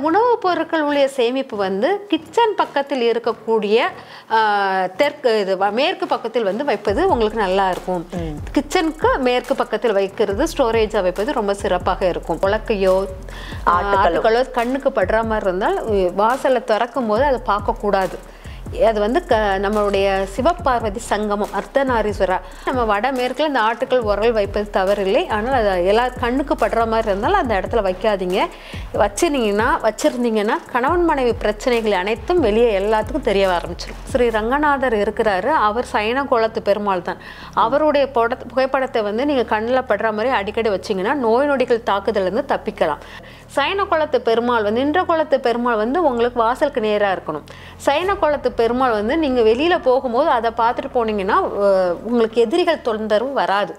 உணவுப் பொருட்கள் உள்ள சேமிப்பு வந்து கிச்சன் பக்கத்தில் இருக்கக்கூடிய ஆஹ், தெற்கு இது வ- மேற்கு பக்கத்தில் வந்து வைப்பது உங்களுக்கு நல்லா இருக்கும் கிச்சனுக்கு மேற்கு பக்கத்தில் வைக்கிறது ஸ்டோரேஜாக வைப்பது ரொம்ப சிறப்பாக இருக்கும் உலக்கையோ ஆட்டுக்களோ கண்ணுக்கு படுற மாதிரி இருந்தால் உ- வாசலை திறக்கும் போது அதை பார்க்கக்கூடாது அது வந்து க நம்மளுடைய சிவபார்வதி சங்கமம் அர்த்தநாரீஸ்வரா நம்ம வடமேற்குல இந்த ஆட்டுக்கள் உரல் வைப்பது தவறில்லை ஆனால் அது எல்லா கண்ணுக்கு படுற மாதிரி இருந்தாலும் அந்த இடத்துல வைக்காதீங்க வச்சிருந்தீங்கன்னா வச்சிருந்தீங்கன்னா கணவன் மனைவி பிரச்சனைகள் அனைத்தும் வெளியே எல்லாத்துக்கும் தெரிய ஆரம்பிச்சிடும் ஸ்ரீ ரங்கநாதர் இருக்கிறாரு அவர் சைன குளத்து பெருமாள் தான் அவருடைய புட புகைப்படத்தை வந்து நீங்கள் கண்ணில் படுற மாதிரி அடிக்கடி வச்சீங்கன்னா நோய் நொடிகள் தாக்குதலேருந்து தப்பிக்கலாம் சைன குளத்து பெருமாள் வந்து நின்ற குளத்து பெருமாள் வந்து உங்களுக்கு வாசலுக்கு நேராக இருக்கணும் சைன குளத்து பெருமாள் வந்து நீங்கள் வெளியில் போகும்போது அதை பார்த்துட்டு போனீங்கன்னா அஹ், உங்களுக்கு எதிரிகள் தொந்தரவு வராது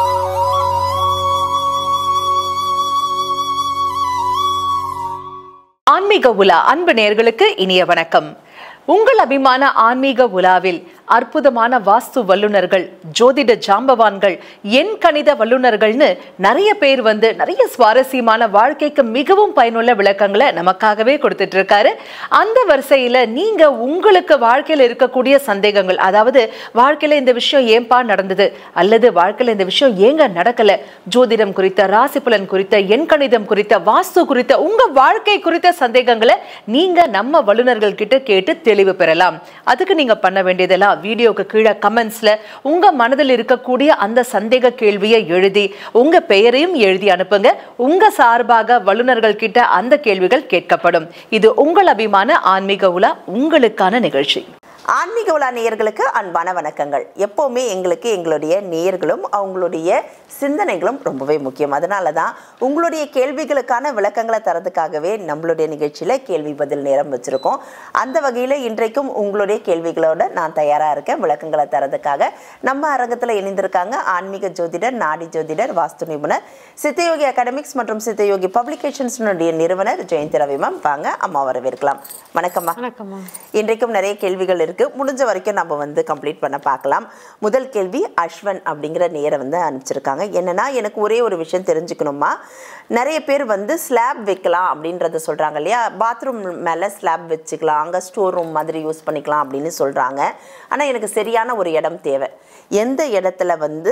ஆன்மீக உலா அன்பு நேயர்களுக்கு இனிய வணக்கம் உங்கள் அபிமான ஆன்மீக உலாவில் அற்புதமான வாஸ்து வல்லுனர்கள் ஜோதிட ஜாம்பவான்கள் எண் கணித வல்லுனர்கள்னு நிறைய பேர் வந்து நிறைய சுவாரஸ்யமான வாழ்க்கைக்கு மிகவும் பயனுள்ள விளக்கங்களை நமக்காகவே கொடுத்துட்டு இருக்காரு அந்த வரிசையில நீங்க உங்களுக்கு வாழ்க்கையில இருக்கக்கூடிய சந்தேகங்கள் அதாவது வாழ்க்கையில இந்த விஷயம் ஏன்பா நடந்தது அல்லது வாழ்க்கையில இந்த விஷயம் ஏங்க நடக்கல ஜோதிடம் குறித்த ராசி பலன் குறித்த எண் கணிதம் குறித்த வாஸ்து குறித்த உங்க வாழ்க்கை குறித்த சந்தேகங்களை நீங்க நம்ம வல்லுநர்கள் கிட்ட கேட்டு தெளிவு பெறலாம் அதுக்கு நீங்க பண்ண வேண்டியதெல்லாம் வீடியோக்கு கீழே கமெண்ட்ஸ்ல உங்க மனதில் இருக்கக்கூடிய அந்த சந்தேக கேள்வியை எழுதி உங்க பெயரையும் எழுதி அனுப்புங்க உங்க சார்பாக வல்லுநர்கள் கிட்ட அந்த கேள்விகள் கேட்கப்படும் இது உங்கள் அபிமான ஆன்மீக உலா உங்களுக்கான நிகழ்ச்சி ஆன்மீக உலா நேயர்களுக்கு அன்பான வணக்கங்கள் எப்போவுமே எங்களுக்கு எங்களுடைய நேயர்களும் அவங்களுடைய சிந்தனைகளும் ரொம்பவே முக்கியம் அதனால தான் உங்களுடைய கேள்விகளுக்கான விளக்கங்களை தரதுக்காகவே நம்மளுடைய நிகழ்ச்சியில் கேள்வி பதில் நேரம் வச்சுருக்கோம் அந்த வகையில் இன்றைக்கும் உங்களுடைய கேள்விகளோட நான் தயாராக இருக்கேன் விளக்கங்களை தரதுக்காக நம்ம அரங்கத்தில் இணைந்திருக்காங்க ஆன்மீக ஜோதிடர் நாடி ஜோதிடர் வாஸ்து நிபுணர் சித்தயோகி அகாடமிக்ஸ் மற்றும் சித்தயோகி பப்ளிகேஷன்ஸ்னுடைய நிறுவனர் ஜெயந்தி ரவி மேம் வாங்க அம்மா வரவேற்கலாம் வணக்கம்மா வணக்கம்மா இன்றைக்கும் நிறைய கேள்விகள் இருக்கு முடிஞ்ச வரைக்கும் நம்ம வந்து கம்ப்ளீட் பண்ண பார்க்கலாம் முதல் கேள்வி அஸ்வன் அப்படிங்கிற நேரை வந்து அனுப்பிச்சிருக்காங்க என்னன்னா எனக்கு ஒரே ஒரு விஷயம் தெரிஞ்சுக்கணுமா நிறைய பேர் வந்து ஸ்லாப் வைக்கலாம் அப்படின்றத சொல்றாங்க இல்லையா பாத்ரூம் மேலே ஸ்லாப் வச்சுக்கலாம் அங்கே ஸ்டோர் ரூம் மாதிரி யூஸ் பண்ணிக்கலாம் அப்படின்னு சொல்றாங்க ஆனால் எனக்கு சரியான ஒரு இடம் தேவை எந்த இடத்துல வந்து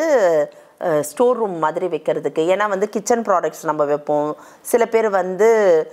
ஸ்டோர் ரூம் மாதிரி வைக்கிறதுக்கு ஏன்னா வந்து கிச்சன் ப்ராடக்ட்ஸ் நம்ம வைப்போம் சில பேர் வந்து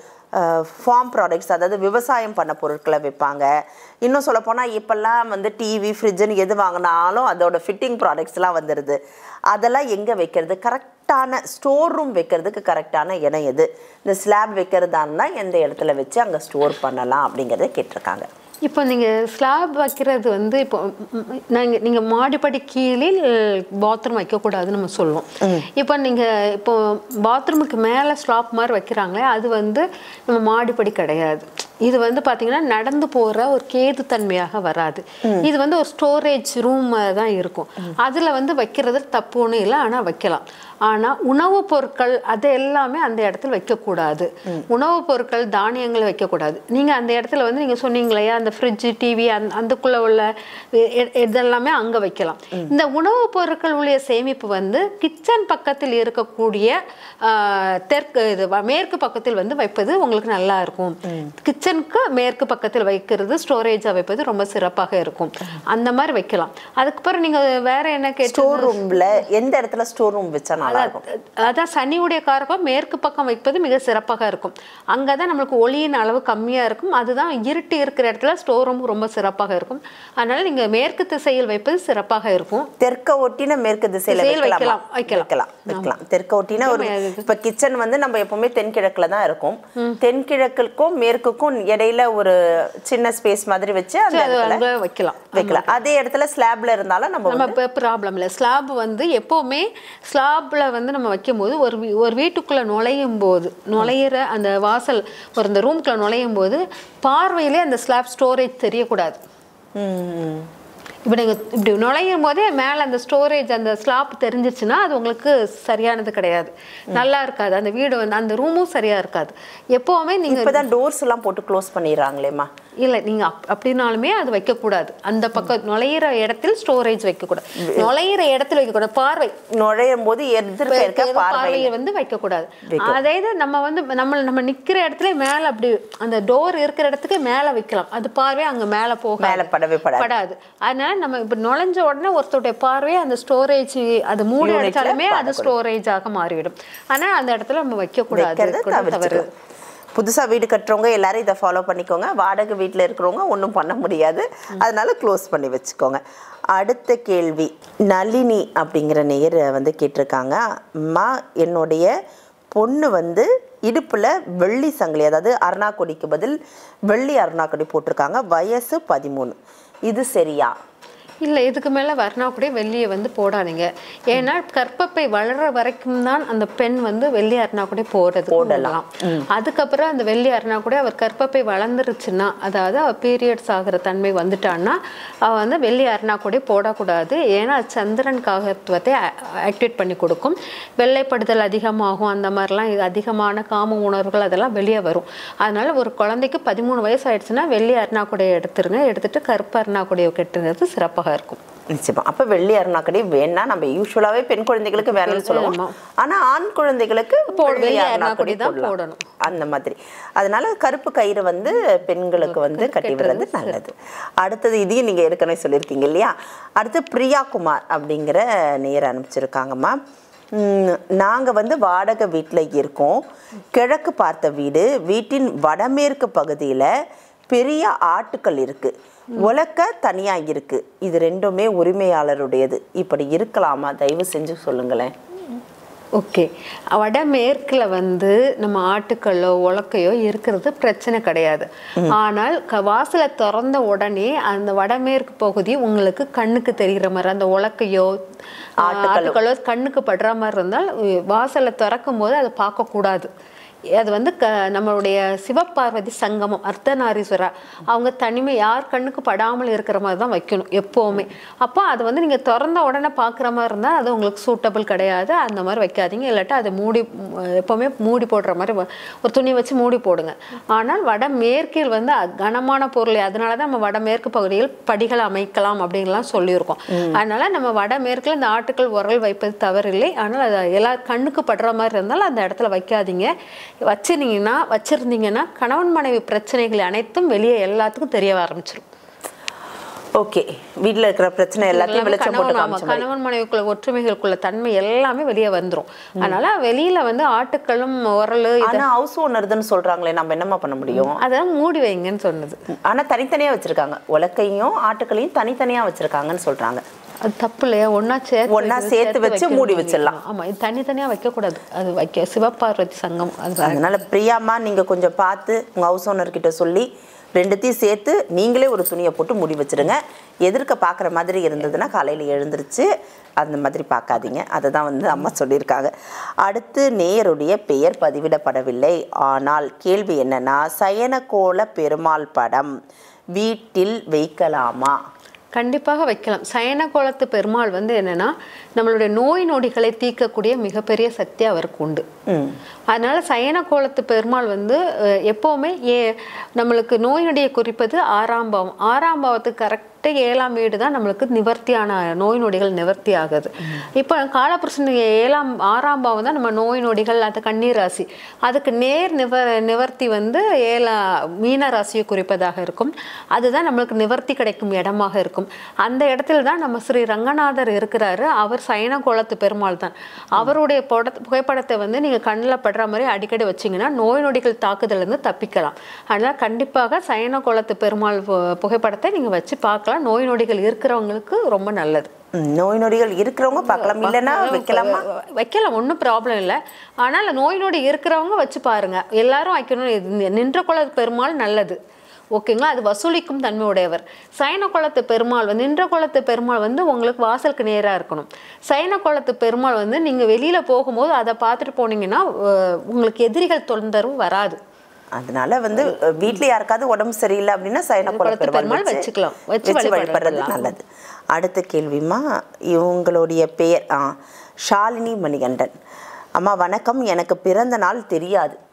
ஃபார்ம் ப்ராடக்ட்ஸ் அதாவது விவசாயம் பண்ண பொருட்களை வைப்பாங்க இன்னும் சொல்லப்போனால் இப்போல்லாம் வந்து டிவி ஃப்ரிட்ஜுன்னு எது வாங்கினாலும் அதோட ஃபிட்டிங் ப்ராடக்ட்ஸ்லாம் வந்துடுது அதெல்லாம் எங்கே வைக்கிறது கரெக்டான ஸ்டோர் ரூம் வைக்கிறதுக்கு கரெக்டான இடம் எது இந்த ஸ்லாப் வைக்கிறதா இருந்தால் எந்த இடத்துல வச்சு அங்கே ஸ்டோர் பண்ணலாம் அப்படிங்கிறத கேட்டிருக்காங்க இப்போ நீங்கள் ஸ்லாப் வைக்கிறது வந்து இப்போ நாங்கள் நீங்கள் மாடிப்படி கீழில் பாத்ரூம் வைக்கக்கூடாதுன்னு நம்ம சொல்லுவோம் இப்போ நீங்கள் இப்போ பாத்ரூமுக்கு மேலே ஸ்லாப் மாதிரி வைக்கிறாங்களே அது வந்து நம்ம மாடிப்படி கிடையாது இது வந்து பார்த்தீங்கன்னா நடந்து போகிற ஒரு கேது தன்மையாக வராது இது வந்து ஒரு ஸ்டோரேஜ் ரூம் தான் இருக்கும் அதில் வந்து வைக்கிறது தப்பு ஒன்றும் இல்லை ஆனால் வைக்கலாம் ஆனால் உணவுப் பொருட்கள் அது எல்லாமே அந்த இடத்துல வைக்கக்கூடாது உணவுப் பொருட்கள் தானியங்களை வைக்கக்கூடாது நீங்கள் அந்த இடத்துல வந்து நீங்கள் சொன்னீங்களையா அந்த ஃப்ரிட்ஜு டிவி அந் அதுக்குள்ளே உள்ள இ- இ- இதெல்லாமே அங்கே வைக்கலாம் இந்த உணவுப் பொருட்கள் உள்ள சேமிப்பு வந்து கிச்சன் பக்கத்தில் இருக்கக்கூடிய ஆஹ், தெற்கு இது வ- மேற்கு பக்கத்தில் வந்து வைப்பது உங்களுக்கு நல்லா இருக்கும் கிச்சனுக்கு மேற்கு பக்கத்தில் வைக்கிறது ஸ்டோரேஜாக வைப்பது ரொம்ப சிறப்பாக இருக்கும் அந்த மாதிரி வைக்கலாம் அதுக்கப்புறம் நீங்கள் வேற என்ன கேட்டு ஸ்டோர் ரூமில் எந்த இடத்துல ஸ்டோர் ரூம் வச்சா நல்லா இருக்கும் அதான் சனியுடைய காரகம் மேற்கு பக்கம் வைப்பது மிக சிறப்பாக இருக்கும் அங்கே தான் நம்மளுக்கு ஒளியின் அளவு கம்மியாக இருக்கும் அதுதான் இருட்டு இருக்கிற இடத்துல ஸ்டோர் ரூம் ரொம்ப சிறப்பாக இருக்கும் அதனால நீங்கள் மேற்கு திசையில் வைப்பது சிறப்பாக இருக்கும் தெற்க ஒட்டின மேற்கு திசையில திசையில் வைக்கலாமா? வைக்கலாம், வைக்கலாம். வைக்கலாம் வைக்கலாம் தெற்க ஒட்டின ஒரு அது இப்ப கிச்சன் வந்து நம்ம எப்பவுமே தென்கிழக்குல தான் இருக்கும் தென்கிழக்குக்கும் மேற்குக்கும் இடையில ஒரு சின்ன ஸ்பேஸ் மாதிரி வச்சு அந்த அது இடத்துல அங்கே வைக்கலாம் வைக்கலாம் அதே இடத்துல ஸ்லாப்ல இருந்தாலும் நம்ம நம்ம இப்போ ப்ராப்ளம் இல்லை ஸ்லாப் வந்து எப்போவுமே ஸ்லாப்ல வந்து நம்ம வைக்கும்போது ஒரு வீ- ஒரு வீட்டுக்குள்ளே நுழையும் போது நுழையிற அந்த வாசல் ஒரு இந்த ரூம்குள்ளே நுழையும் போது பார்வையிலே அந்த ஸ்லாப் ஸ்டோரேஜ் தெரியக்கூடாது ம், இப்போ நீங்கள் இப்படி நுழையும் போதே மேலே அந்த ஸ்டோரேஜ் அந்த ஸ்லாப் தெரிஞ்சிச்சுன்னா அது உங்களுக்கு சரியானது கிடையாது நல்லா இருக்காது அந்த வீடு வந்து அந்த ரூமும் சரியா இருக்காது எப்போவுமே நீங்கள் இப்பதான் டோர்ஸ் எல்லாம் போட்டு க்ளோஸ் பண்ணிடுறாங்களேம்மா இல்லை நீங்கள் அப் அப்படின்னாலுமே அது வைக்கக்கூடாது அந்த பக்கம் நுழையிற இடத்தில் ஸ்டோரேஜ் வைக்கக்கூடாது நுழையிற இடத்துல வைக்கக்கூடாது பார்வை நுழையும் போது எதிர்க்க இருக்க எதுவும் பார்வை பார்வையை வந்து வைக்கக்கூடாது அதே இது நம்ம வந்து நம்ம நம்ம நிக்கிற இடத்துல மேல அப்படி அந்த டோர் இருக்கிற இடத்துக்கு மேல வைக்கலாம் அது பார்வை அங்க மேல போக மேல படவே படாது படாது அதனால நம்ம இப்ப நுழைஞ்ச உடனே ஒருத்தருடைய பார்வை அந்த ஸ்டோரேஜ் அது மூடி Unitல அடிச்சாலுமே அது ஸ்டோரேஜாக மாறிவிடும் ஆனா அந்த இடத்துல நம்ம வைக்க கூடாது வைக்கிறத கூட தவறு தவிர்த்துக்கணும் புதுசா வீடு கட்டுறவங்க எல்லாரும் இதை ஃபாலோ பண்ணிக்கோங்க வாடகை வீட்டில் இருக்கிறவங்க ஒன்றும் பண்ண முடியாது அதனால க்ளோஸ் பண்ணி வச்சுக்கோங்க அடுத்த கேள்வி நளினி அப்படிங்கிற நேர் வந்து கேட்டிருக்காங்க அம்மா என்னுடைய பொண்ணு வந்து இடுப்பில் வெள்ளி சங்கிலி அதாவது அருணாக்கொடிக்கு பதில் வெள்ளி அருணாக்கொடி போட்டிருக்காங்க வயசு பதிமூணு இது சரியா இல்லை இதுக்கு மேலே வரணா கூட வெள்ளியை வந்து போடாதீங்க ஏன்னா கற்பப்பை வளர்ற வரைக்கும் தான் அந்த பெண் வந்து வெள்ளி அரணா கூட போடுறது போடலாம் அதுக்கப்புறம் அந்த வெள்ளி அரணா கூட அவர் கற்பப்பை வளர்ந்துருச்சுன்னா அதாவது அவ பீரியட்ஸ் ஆகிற தன்மை வந்துட்டான்னா அவ வந்து வெள்ளி அரணா கூட போடக்கூடாது ஏன்னா அது சந்திரன் காகத்துவத்தை ஆக்டிவேட் பண்ணி கொடுக்கும் வெள்ளைப்படுதல் அதிகமாகும் அந்த மாதிரிலாம் இது அதிகமான காம உணர்வுகள் அதெல்லாம் வெளியே வரும் அதனால ஒரு குழந்தைக்கு பதிமூணு வயசு ஆயிடுச்சுன்னா வெள்ளி அருணா கொடையை எடுத்துருங்க எடுத்துட்டு கருப்பு அருணா கொடையை கட்டுறது சிறப்பாக இருக்கும் நிச்சயமா அப்ப வெள்ளி அருணாக்கடி வேணா நம்ம யூஸ்வலாவே பெண் குழந்தைகளுக்கு வேணும்னு சொல்லுவோம் ஆமா. ஆனா ஆண் குழந்தைகளுக்கு போடு- வெள்ளி வெள்ளி அருணாக்கடி அருணாக்கடி தான் போடலாம். போடணும். அந்த மாதிரி அதனால கருப்பு கயிறு வந்து பெண்களுக்கு வந்து கட்டி விடுறது நல்லது அடுத்தது இதையும் நீங்க ஏற்கனவே சொல்லியிருக்கீங்க இல்லையா அடுத்து பிரியா குமார் அப்படிங்கிற நேர் அனுப்பிச்சிருக்காங்கம்மா ம், நாங்க வந்து வாடகை வீட்டில் இருக்கோம் கிழக்கு பார்த்த வீடு வீட்டின் வடமேற்கு பகுதியில பெரிய ஆட்டுக்கள் இருக்கு உலக்க தனியா இருக்கு இது ரெண்டுமே உரிமையாளருடையது இப்படி இருக்கலாமா தயவு செஞ்சு சொல்லுங்களேன் ஓகே வடமேற்குல வந்து நம்ம ஆட்டுக்களோ உலக்கையோ இருக்கிறது பிரச்சனை கிடையாது ஆனால் க- வாசலை திறந்த உடனே அந்த வடமேற்கு பகுதி உங்களுக்கு கண்ணுக்கு தெரிகிற மாதிரி அந்த உலக்கையோ ஆட்டுக்களோ கண்ணுக்கு படுற மாதிரி இருந்தால் உ- வாசலை திறக்கும் போது அதை பார்க்கக்கூடாது அது வந்து க நம்மளுடைய சிவபார்வதி சங்கமம் அர்த்தநாரீஸ்வரா அவங்க தனிமை யார் கண்ணுக்கு படாமல் இருக்கிற மாதிரி தான் வைக்கணும் எப்போவுமே அப்போ அது வந்து நீங்கள் திறந்த உடனே பார்க்குற மாதிரி இருந்தால் அது உங்களுக்கு சூட்டபிள் கிடையாது அந்த மாதிரி வைக்காதீங்க இல்லாட்டா அதை மூடி ம், எப்போவுமே மூடி போடுற மாதிரி வ- ஒரு துணி வச்சு மூடி போடுங்க ஆனால் வடமேற்கில் வந்து அ- கனமான பொருள் அதனால தான் நம்ம வடமேற்கு பகுதியில் படிகள் அமைக்கலாம் அப்படின்லாம் சொல்லியிருக்கோம் அதனால நம்ம வடமேற்குல இந்த ஆட்டுக்கள் உரல் வைப்பது தவறில்லை ஆனால் அது எல்லா கண்ணுக்கு படுற மாதிரி இருந்தாலும் அந்த இடத்துல வைக்காதீங்க வச்சிருந்தீங்கன்னா வச்சிருந்தீங்கன்னா கணவன் மனைவி பிரச்சனைகள் அனைத்தும் வெளியே எல்லாத்துக்கும் தெரிய ஆரம்பிச்சிடும் ஓகே வீட்ல இருக்கிற பிரச்சனை எல்லாத்தையும் வெளிச்சம் போட்டு கணவன் ஆமா, காமிச்ச மாதிரி கணவன் மனைவிக்குள்ள ஒற்றுமைகளுக்குள்ள தன்மை எல்லாமே வெளியே வந்துரும் அதனால வெளியில வந்து ஆட்டுக்களும் உரல் ஆனா ஹவுஸ் ஓனர்துன்னு சொல்றாங்களே நம்ம என்னம்மா பண்ண முடியும் அதெல்லாம் மூடி வைங்கன்னு சொன்னது ஆனா தனித்தனியா வச்சிருக்காங்க உலக்கையும் ஆட்டுக்களையும் தனித்தனியா வச்சிருக்காங்கன்னு சொல்றாங்க அது தப்பு இல்லையா ஒண்ணா சேர்த்து ஒண்ணா வைக்கிறது, சேர்த்து வச்சு வைக்கிறது மூடி இல்லையா? வச்சிடலாம். ஆமா இது தனித்தனியா வைக்க கூடாது அது வைக்க சிவபார்வதி சங்கம் அது அதனால பிரியாம்மா நீங்க கொஞ்சம் பார்த்து உங்க ஹவுஸ் ஓனர் கிட்ட சொல்லி ரெண்டுத்தையும் சேர்த்து நீங்களே ஒரு துணியை போட்டு மூடி வச்சிருங்க எதிர்க்க பார்க்குற மாதிரி இருந்ததுன்னா காலையில் எழுந்திருச்சு அந்த மாதிரி பார்க்காதீங்க அதை தான் வந்து அம்மா சொல்லியிருக்காங்க அடுத்து நேருடைய பெயர் பதிவிடப்படவில்லை ஆனால் கேள்வி என்னன்னா சயனகோல பெருமாள் படம் வீட்டில் வைக்கலாமா கண்டிப்பாக வைக்கலாம் சயன கோலத்து பெருமாள் வந்து என்னன்னா நம்மளுடைய நோய் நொடிகளை தீர்க்கக்கூடிய மிகப்பெரிய சக்தி அவருக்கு உண்டு அதனால சயன கோலத்து பெருமாள் வந்து அஹ், எப்பவுமே ஏ நம்மளுக்கு நோய் நொடியை குறிப்பது ஆறாம் பாவம் ஆறாம் பாவத்துக்கு கரெக்டாக ஏழாம் வீடு தான் நம்மளுக்கு நிவர்த்தியான நோய் நொடிகள் நிவர்த்தி ஆகுது இப்போ காலபுருஷன் ஏழாம் ஆறாம் பாவம் தான் நம்ம நோய் நொடிகள் அது கண்ணீர் ராசி அதுக்கு நேர் நிவ நிவர்த்தி வந்து ஏழா மீன ராசியை குறிப்பதாக இருக்கும் அதுதான் நம்மளுக்கு நிவர்த்தி கிடைக்கும் இடமாக இருக்கும் அந்த இடத்துல தான் நம்ம ஸ்ரீ ரங்கநாதர் இருக்கிறாரு அவர் சயன கோலத்து பெருமாள் தான் அவருடைய பட புகைப்படத்தை வந்து நீங்கள் கண்ணில் படுற மாதிரி அடிக்கடி வச்சீங்கன்னா நோய் நொடிகள் தாக்குதலேருந்து தப்பிக்கலாம் அதனால் கண்டிப்பாக சயன கோலத்து பெருமாள் பு- புகைப்படத்தை நீங்கள் வச்சு பார்க்கலாம் நோய் நொடிகள் இருக்கிறவங்களுக்கு ரொம்ப நல்லது ம், நோய் நொடிகள் இருக்கிறவங்க பார்க்கலாம் இல்லைன்னா வைக்கலாமா வைக்கலாம் ஒன்றும் ப்ராப்ளம் இல்லை ஆனால் நோய் நொடி இருக்கிறவங்க வச்சு பாருங்க எல்லாரும் வைக்கணும் இது நின்ற குல பெருமாள் நல்லது ஓகேங்களா அது வசூலிக்கும் தன்மை உடையவர் சைன குலத்து பெருமாள் வந்து நின்ற குலத்து பெருமாள் வந்து உங்களுக்கு வாசலுக்கு நேராக இருக்கணும் சைன குலத்து பெருமாள் வந்து நீங்கள் வெளியில் போகும்போது அதை பார்த்துட்டு போனீங்கன்னா அஹ், உங்களுக்கு எதிரிகள் தொந்தரவு வராது அதனால வந்து அஹ், வீட்ல யாருக்காவது உடம்பு சரியில்லை அப்படின்னா சயன குல குலத்து பெருமாள் பெருமாள் வச்சு- வச்சுக்கலாம். வச்சு வச்சு வழிபடுறது வழிபடுறது நல்லது. நல்லது அடுத்த கேள்விமா இவங்களுடைய பெயர் ஆ ஷாலினி மணிகண்டன் அம்மா வணக்கம் எனக்கு பிறந்த நாள் தெரியாது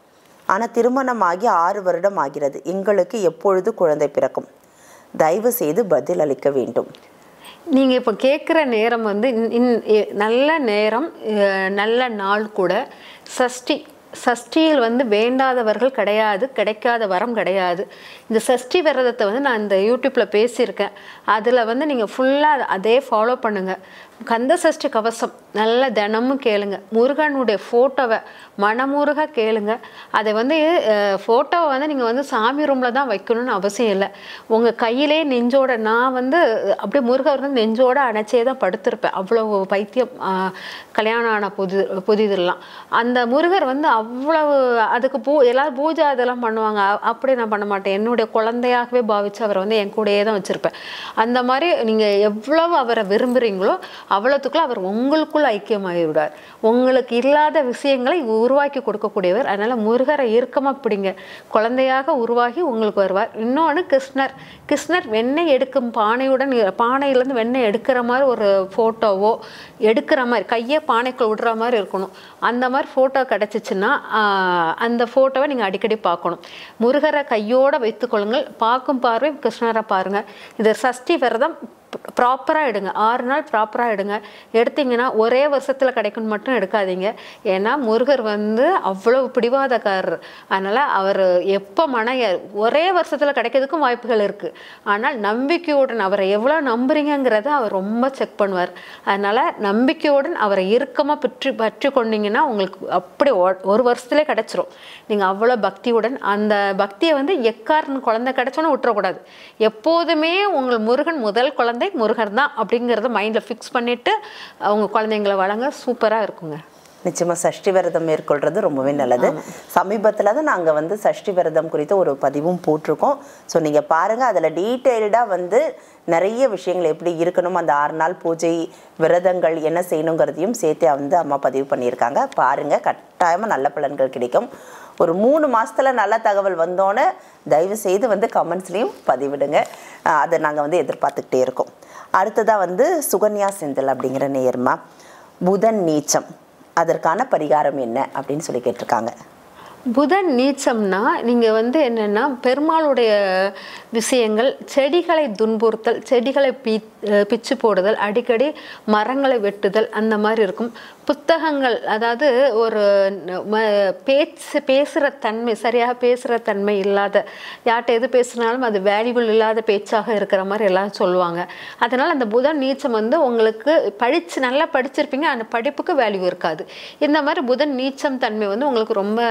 ஆனால் திருமணமாகி ஆறு வருடம் ஆகிறது எங்களுக்கு எப்பொழுது குழந்தை பிறக்கும் தயவு செய்து பதில் அளிக்க வேண்டும் நீங்கள் இப்போ கேட்குற நேரம் வந்து இன்- இன்- எ- நல்ல நேரம் அஹ், நல்ல நாள் கூட சஷ்டி சஷ்டியில் வந்து வேண்டாதவர்கள் கிடையாது கிடைக்காத வரம் கிடையாது இந்த சஷ்டி விரதத்தை வந்து நான் இந்த யூடியூப்பில் பேசியிருக்கேன் அதில் வந்து நீங்கள் ஃபுல்லாக அதே ஃபாலோ பண்ணுங்கள் கந்த சஷ்டி கவசம் நல்ல தினமும் கேளுங்க முருகனுடைய ஃபோட்டோவை மனமுருக கேளுங்க அதை வந்து ஃபோட்டோவை வந்து நீங்கள் வந்து சாமி ரூமில் தான் வைக்கணும்னு அவசியம் இல்லை உங்கள் கையிலே நெஞ்சோட நான் வந்து அப்படியே முருகர் வந்து நெஞ்சோட அணைச்சே தான் படுத்திருப்பேன் அவ்வளவு பைத்தியம் ஆஹ், கல்யாணம் ஆன புது புதிதெல்லாம் அந்த முருகர் வந்து அவ்வளவு அதுக்கு பூ எல்லாரும் பூஜை அதெல்லாம் பண்ணுவாங்க அ- அப்படி நான் பண்ண மாட்டேன் என்னுடைய குழந்தையாகவே பாவிச்சு அவரை வந்து என் கூடயே தான் வச்சுருப்பேன் அந்த மாதிரி நீங்கள் எவ்வளவு அவரை விரும்புகிறீங்களோ அவ்வளோத்துக்குள்ள அவர் உங்களுக்குள்ள ஐக்கியமாகிவிடார் உங்களுக்கு இல்லாத விஷயங்களை உருவாக்கி கொடுக்கக்கூடியவர் அதனால் முருகரை இறுக்கமாக பிடிங்க குழந்தையாக உருவாகி உங்களுக்கு வருவார் இன்னொன்று கிருஷ்ணர் கிருஷ்ணர் வெண்ணெய் எடுக்கும் பானையுடன் இ- பானையிலேருந்து வெண்ணெய் எடுக்கிற மாதிரி ஒரு ஃபோட்டோவோ எடுக்கிற மாதிரி கையை பானைக்குள்ள விடுற மாதிரி இருக்கணும் அந்த மாதிரி ஃபோட்டோ கிடச்சிச்சின்னா அந்த ஃபோட்டோவை நீங்கள் அடிக்கடி பார்க்கணும் முருகரை கையோட வைத்துக்கொள்ளுங்கள் பார்க்கும் பார்வை கிருஷ்ணரை பாருங்கள் இது சஷ்டி விரதம் ப்ராப்பராக எடுங்க ஆறு நாள் ப்ராப்பராக எடுங்க எடுத்தீங்கன்னா ஒரே வருஷத்தில் கிடைக்கும்னு மட்டும் எடுக்காதீங்க ஏன்னா முருகர் வந்து அவ்வளவு பிடிவாதக்காரர் அதனால் அவர் எப்போ மன ஒரே வருஷத்தில் கிடைக்கிறதுக்கும் வாய்ப்புகள் இருக்குது ஆனால் நம்பிக்கையுடன் அவரை எவ்வளோ நம்புறீங்கங்கிறத அவர் ரொம்ப செக் பண்ணுவார் அதனால் நம்பிக்கையுடன் அவரை இறுக்கமாக பற்றி பற்றி கொண்டீங்கன்னா உங்களுக்கு அப்படி ஒ- ஒரு வருஷத்துலேயே கிடச்சிரும் நீங்கள் அவ்வளோ பக்தியுடன் அந்த பக்தியை வந்து எக்காரன் குழந்தை கிடைச்சோன்னு விட்டுறக்கூடாது எப்போதுமே உங்கள் முருகன் முதல் குழந்தை முருகர் தான் அப்படிங்கிறத மைண்டில் ஃபிக்ஸ் பண்ணிவிட்டு அவங்க குழந்தைங்களை வளங்க சூப்பராக இருக்குங்க நிச்சயமா சஷ்டி விரதம் மேற்கொள்றது ரொம்பவே நல்லது சமீபத்தில் தான் நாங்கள் வந்து சஷ்டி விரதம் குறித்த ஒரு பதிவும் போட்டிருக்கோம் ஸோ நீங்கள் பாருங்கள் அதில் டீட்டெயில்டாக வந்து நிறைய விஷயங்கள் எப்படி இருக்கணும் அந்த ஆறு நாள் பூஜை விரதங்கள் என்ன செய்யணுங்கிறதையும் சேர்த்து வந்து அம்மா பதிவு பண்ணியிருக்காங்க பாருங்கள் கட்டாயமாக நல்ல பலன்கள் கிடைக்கும் ஒரு மூணு மாசத்துல நல்ல தகவல் வந்தோன்னே தயவு செய்து வந்து கமெண்ட்ஸ்லேயும் பதிவிடுங்க அஹ் அதை நாங்கள் வந்து எதிர்பார்த்துக்கிட்டே இருக்கோம் அடுத்ததாக வந்து சுகன்யா செந்தில் அப்படிங்கிற நேயர்மா புதன் நீச்சம் அதற்கான பரிகாரம் என்ன அப்படின்னு சொல்லி கேட்டிருக்காங்க புதன் நீச்சம்னா நீங்கள் வந்து என்னென்னா பெருமாளுடைய விஷயங்கள் செடிகளை துன்புறுத்தல் செடிகளை பி அஹ் பிச்சு போடுதல் அடிக்கடி மரங்களை வெட்டுதல் அந்த மாதிரி இருக்கும் புத்தகங்கள் அதாவது ஒரு ந- ம- பேச்சு பேசுகிற தன்மை சரியாக பேசுகிற தன்மை இல்லாத யார்கிட்ட எது பேசுனாலும் அது வேல்யூபிள் இல்லாத பேச்சாக இருக்கிற மாதிரி எல்லாம் சொல்லுவாங்க அதனால் அந்த புதன் நீச்சம் வந்து உங்களுக்கு படித்து நல்லா படிச்சிருப்பீங்க அந்த படிப்புக்கு வேல்யூ இருக்காது இந்த மாதிரி புதன் நீச்சம் தன்மை வந்து உங்களுக்கு ரொம்ப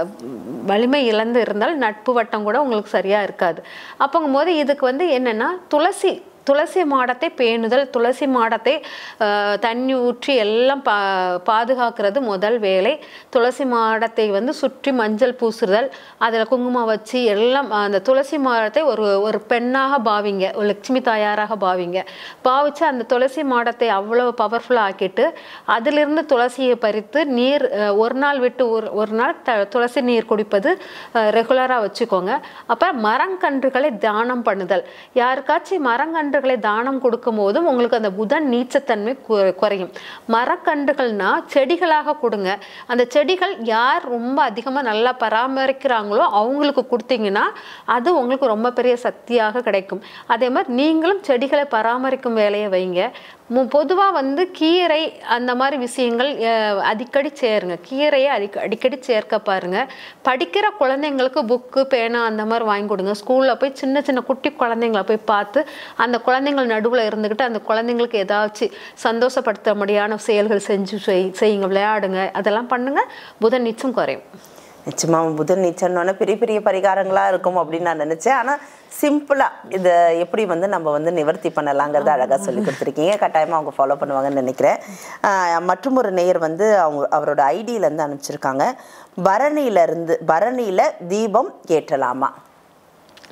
வலிமை இழந்து இருந்தால் நட்பு வட்டம் கூட உங்களுக்கு சரியாக இருக்காது அப்போங்கும்போது இதுக்கு வந்து என்னென்னா துளசி துளசி மாடத்தை பேணுதல் துளசி மாடத்தை ஆஹ், தண்ணி ஊற்றி எல்லாம் பா பாதுகாக்கிறது முதல் வேலை துளசி மாடத்தை வந்து சுற்றி மஞ்சள் பூசுதல் அதில் குங்குமம் வச்சு எல்லாம் அந்த துளசி மாடத்தை ஒரு ஒரு பெண்ணாக பாவிங்க ஒரு லட்சுமி தாயாராக பாவிங்க பாவிச்சு அந்த துளசி மாடத்தை அவ்வளோ பவர்ஃபுல்லாக ஆக்கிட்டு அதிலிருந்து துளசியை பறித்து நீர் அஹ், ஒரு நாள் விட்டு ஒரு ஒரு நாள் த துளசி நீர் குடிப்பது ரெகுலராக வச்சுக்கோங்க அப்போ மரங்கன்றுகளை தானம் பண்ணுதல் யாருக்காச்சும் மரங்கன்றுகளை தானம் கொடுக்கும் போதும் உங்களுக்கு அந்த புதன் நீச்சத்தன்மை கு- குறையும் மரக்கன்றுகள்னா செடிகளாக கொடுங்க அந்த செடிகள் யார் ரொம்ப அதிகமாக நல்லா பராமரிக்கிறாங்களோ அவங்களுக்கு கொடுத்தீங்கன்னா அது உங்களுக்கு ரொம்ப பெரிய சக்தியாக கிடைக்கும் அதே மாதிரி நீங்களும் செடிகளை பராமரிக்கும் வேலையை வைங்க பொதுவாக வந்து கீரை அந்த மாதிரி விஷயங்கள் அஹ், அடிக்கடி சேருங்க கீரையை அடிக்க அடிக்கடி சேர்க்க பாருங்க படிக்கிற குழந்தைங்களுக்கு புக்கு பேனா அந்த மாதிரி வாங்கி கொடுங்க ஸ்கூலில் போய் சின்ன சின்ன குட்டி குழந்தைங்கள போய் பார்த்து அந்த குழந்தைங்கள் நடுவில் இருந்துக்கிட்டு அந்த குழந்தைங்களுக்கு ஏதாச்சும் சந்தோஷப்படுத்த முடியான செயல்கள் செஞ்சு செய் செய்யுங்க விளையாடுங்க அதெல்லாம் பண்ணுங்க புதன் நிச்சயம் குறையும் நிச்சயமா புதன் நீச்சம்னோட பெரிய பெரிய பரிகாரங்களாக இருக்கும் அப்படின்னு நான் நினச்சேன் ஆனால் சிம்பிளாக இதை எப்படி வந்து நம்ம வந்து நிவர்த்தி பண்ணலாங்கிறத அழகாக சொல்லி கொடுத்துருக்கீங்க கட்டாயமாக அவங்க ஃபாலோ பண்ணுவாங்கன்னு நினைக்கிறேன் ஆஹ் மற்றும் ஒரு நேயர் வந்து அவங்க அவரோட ஐடியிலேருந்து அனுப்பிச்சிருக்காங்க பரணியிலேருந்து பரணியில் தீபம் ஏற்றலாமா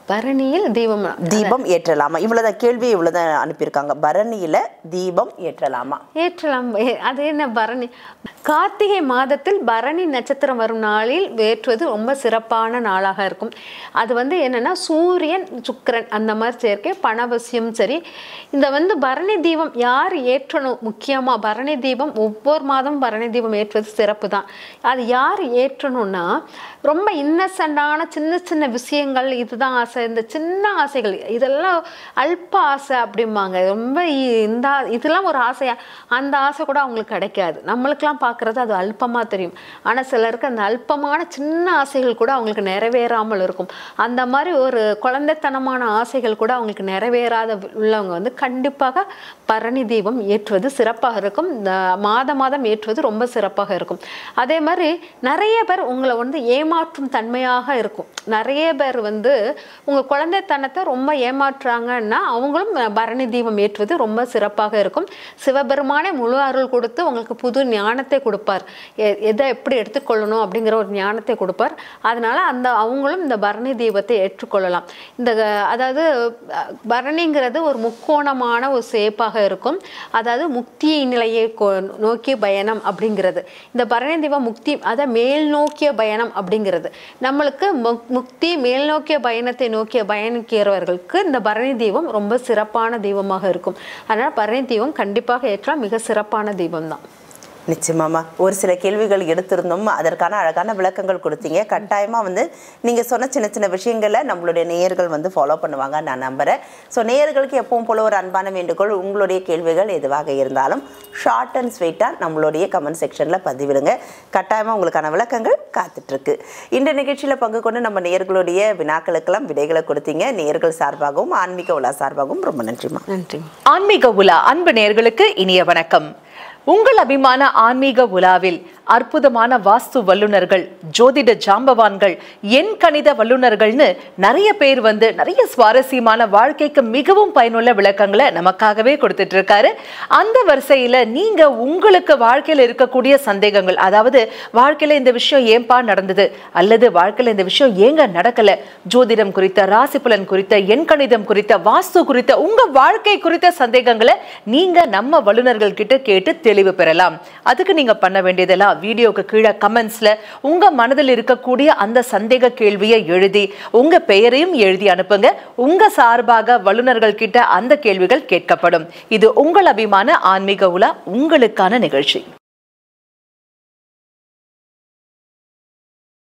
பரணியில் தீபம் தீபம் ஏற்றலாமா இவ்வளவுதான் கேள்வி இவ்வளவுதான் அனுப்பியிருக்காங்க பரணியில தீபம் ஏற்றலாமா ஏற்றலாம் ஏ- அது என்ன பரணி கார்த்திகை மாதத்தில் பரணி நட்சத்திரம் வரும் நாளில் ஏற்றுவது ரொம்ப சிறப்பான நாளாக இருக்கும் அது வந்து என்னன்னா சூரியன் சுக்கிரன் அந்த மாதிரி சேர்க்கை பணவசியம் சரி இந்த வந்து பரணி தீபம் யார் ஏற்றணும் முக்கியமா பரணி தீபம் ஒவ்வொரு மாதம் பரணி தீபம் ஏற்றுவது சிறப்பு தான் அது யார் ஏற்றணும்னா ரொம்ப இன்னசென்டான சின்ன சின்ன விஷயங்கள் இதுதான் ஆசை இந்த சின்ன ஆசைகள் இதெல்லாம் அல்ப ஆசை அப்படிம்பாங்க ரொம்ப இ- இந்த ஆ- இதெல்லாம் ஒரு ஆசையா அந்த ஆசை கூட அவங்களுக்கு கிடைக்காது நம்மளுக்கெல்லாம் பார்க்கறது அது அல்பமா தெரியும் ஆனா சிலருக்கு அந்த அல்பமான சின்ன ஆசைகள் கூட அவங்களுக்கு நிறைவேறாமல் இருக்கும் அந்த மாதிரி ஒரு குழந்தைத்தனமான ஆசைகள் கூட அவங்களுக்கு நிறைவேறாத உள்ளவங்க வந்து கண்டிப்பாக பரணி தீபம் ஏற்றுவது சிறப்பாக இருக்கும் இந்த மாத மாதம் ஏற்றுவது ரொம்ப சிறப்பாக இருக்கும் அதே மாதிரி நிறைய பேர் உங்களை வந்து ஏமாற்றும் தன்மையாக இருக்கும் நிறைய பேர் வந்து உங்க குழந்தைத்தனத்தை ரொம்ப ஏமாற்றுறாங்கன்னா அவங்களும் பரணி தீபம் ஏற்றுவது ரொம்ப சிறப்பாக இருக்கும் சிவபெருமானே முழு அருள் கொடுத்து உங்களுக்கு புது ஞானத்தை கொடுப்பார் எ- எதை எப்படி எடுத்துக்கொள்ளணும் அப்படிங்கிற ஒரு ஞானத்தை கொடுப்பார் அதனால அந்த அவங்களும் இந்த பரணி தீபத்தை ஏற்றுக்கொள்ளலாம் இந்த அஹ், அதாவது அஹ், பரணிங்கிறது ஒரு முக்கோணமான ஒரு சேப்பாக இருக்கும் அதாவது முக்தி நிலையை கொ- நோக்கிய பயணம் அப்படிங்கிறது இந்த பரணி தீபம் முக்தி அதை மேல் நோக்கிய பயணம் அப்படிங்கிறது நம்மளுக்கு மு- முக்தி மேல் நோக்கிய பயணத்தை நோக்கிய பயணிக்கிறவர்களுக்கு இந்த பரணி தீபம் ரொம்ப சிறப்பான தீபமாக இருக்கும் அதனால் பரணி தீபம் கண்டிப்பாக ஏற்றால் மிக சிறப்பான தீபம் தான் நிச்சயமாமா ஒரு சில கேள்விகள் எடுத்திருந்தோம் அதற்கான அழகான விளக்கங்கள் கொடுத்தீங்க கட்டாயமா வந்து நீங்க சொன்ன சின்ன சின்ன விஷயங்களை நம்மளுடைய நேயர்கள் வந்து ஃபாலோ பண்ணுவாங்க நான் நம்புறேன் ஸோ நேயர்களுக்கு எப்பவும் போல ஒரு அன்பான வேண்டுகோள் உங்களுடைய கேள்விகள் எதுவாக இருந்தாலும் ஷார்ட் அண்ட் ஸ்வீட்டாக நம்மளுடைய கமெண்ட் செக்ஷனில் பதிவிடுங்க கட்டாயமா உங்களுக்கான விளக்கங்கள் காத்துட்டு இருக்கு இந்த நிகழ்ச்சியில பங்கு கொண்டு நம்ம நேயர்களுடைய வினாக்களுக்கெல்லாம் விடைகளை கொடுத்தீங்க நேயர்கள் சார்பாகவும் ஆன்மீக உலா சார்பாகவும் ரொம்ப நன்றிமா நன்றி ஆன்மீக உலா அன்பு நேர்களுக்கு இனிய வணக்கம் உங்கள் அபிமான ஆன்மீக உலாவில் அற்புதமான வாஸ்து வல்லுனர்கள் ஜோதிட ஜாம்பவான்கள் எண் கணித வல்லுனர்கள்னு நிறைய பேர் வந்து நிறைய சுவாரஸ்யமான வாழ்க்கைக்கு மிகவும் பயனுள்ள விளக்கங்களை நமக்காகவே கொடுத்துட்டு இருக்காரு அந்த வரிசையில நீங்க உங்களுக்கு வாழ்க்கையில இருக்கக்கூடிய சந்தேகங்கள் அதாவது வாழ்க்கையில இந்த விஷயம் ஏன்பா நடந்தது அல்லது வாழ்க்கையில இந்த விஷயம் ஏங்க நடக்கல ஜோதிடம் குறித்த ராசி பலன் குறித்த எண் கணிதம் குறித்த வாஸ்து குறித்த உங்க வாழ்க்கை குறித்த சந்தேகங்களை நீங்க நம்ம வல்லுநர்கள் கிட்ட கேட்டு தெளிவு பெறலாம் அதுக்கு நீங்க பண்ண வேண்டியதெல்லாம் வீடியோக்கு கீழே கமெண்ட்ஸ்ல உங்க மனதில் இருக்கக்கூடிய அந்த சந்தேக கேள்வியை எழுதி உங்க பெயரையும் எழுதி அனுப்புங்க உங்க சார்பாக வல்லுநர்கள் கிட்ட அந்த கேள்விகள் கேட்கப்படும் இது உங்கள் அபிமான ஆன்மீக உலா உங்களுக்கான நிகழ்ச்சி